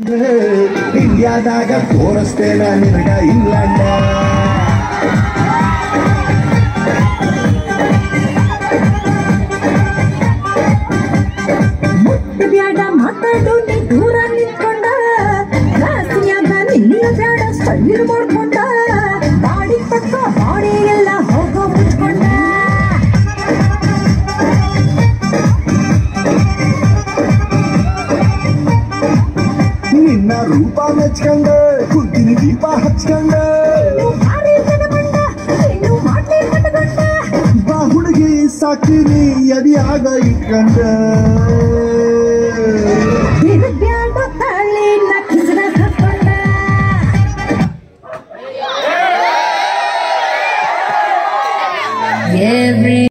ಇಂಡಿಯಾದಾಗ ತೋರಿಸ್ತೇನ ನಿನಗ ಇಂಗ್ಲೆಂಡ ಬ್ಯಾಡ ಮಾತಾಡು ನೀ ದೂರ ನಿಂತ್ಕೊಂಡ ರಾತ್ರಿಯಾಗ ನಿನ್ನ ಬ್ಯಾಡ ಸ್ಟೈಲ್ ಮಾಡ್ಕೊಂಡ ಬಾಡಿ ತಕ್ಕ ಬಾಡಿ ಎಲ್ಲ ಹೋಗೋ ಮುಚ್ಕೊಂಡ ನಿನ್ನ ರೂಪ ಮೆಚ್ಕಂಡ ಕುದ್ದಿನ ದೀಪ ಹಚ್ಕಂಡ ನೀನು ಭಾರಿ ಜನಮಂಡ ನೀನು ಮಾಡ್ಲಿ ಮನಗಂಡ ಬಾ ಹುಡುಗಿ ಸಾಕಿನಿ ಅದಿಯಾಗ ಇಟ್ಕಂಡ